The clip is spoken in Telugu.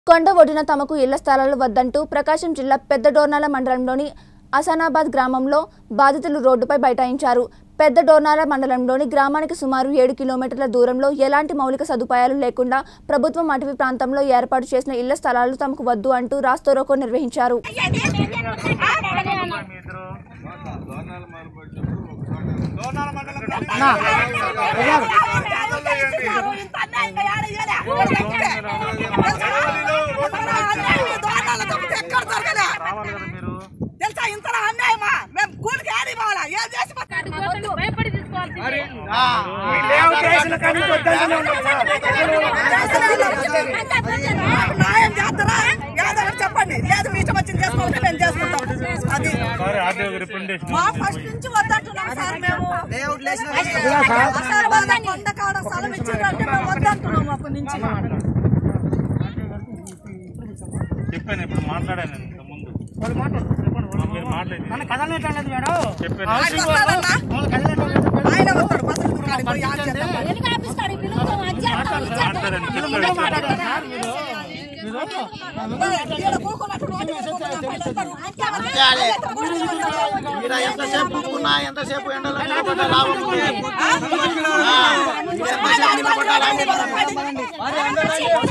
కొండ ఒడ్డున తమకు ఇళ్ల స్థలాలు వద్దంటూ ప్రకాశం జిల్లా పెద్ద డోర్నాల మండలంలోని అసానాబాద్ గ్రామంలో బాధితులు రోడ్డుపై బైఠాయించారు పెద్ద డోర్నాల మండలంలోని గ్రామానికి సుమారు ఏడు కిలోమీటర్ల దూరంలో ఎలాంటి మౌలిక సదుపాయాలు లేకుండా ప్రభుత్వం అటవీ ప్రాంతంలో ఏర్పాటు చేసిన ఇళ్ల స్థలాలు తమకు వద్దు అంటూ రాస్తోరోకో నిర్వహించారు రావాలి కదా మీరు తెలుసా ఇంతలా అన్యాయమా మేము కూలికి ఆడి పోవాలా ఏం చేసి భయపడి తీసుకోవాలి న్యాయం చేస్తారా ఏదో ఒకటి చెప్పండి లేదు మీ ఇష్టం వచ్చింది చేసుకుంటే మేము చేసుకుంటాం అది సారీ ఆర్డీఓ రిప్రజెంటేషన్ మా ఫస్ట్ నుంచి వద్దంటున్నాం సార్ మేము అసలు వాళ్ళ కొండ కాడ స్థలం ఇచ్చిందంటే మేము వద్దంటున్నాం అప్పటి నుంచి చెప్పాను ఇప్పుడు మాట్లాడాను నేను ఇంత ముందు మీరు మాట్లాడి చెప్పాను ఆయన వస్తాడన్నా? ఆయన వస్తాడు బస్సు దుకాణానికి పోయి ఆడ చేద్దాం. ఎందుకు ఆపిస్తాడు ఈ పిల్లలు అజ్జాతం ఇచ్చేస్తాం మాట్లాడాను చెప్పాను ఈడ కూకున్నట్టు రోడ్డు మీద కూకున్నట్టు ఈడ ఎంతసేపు కూకున్నా ఎంతసేపు ఎండలో నిలబడ్డా లాభం ఉంది. ఆ, ఎంతసేపు నిలబడ్డా లాభం ఉంది.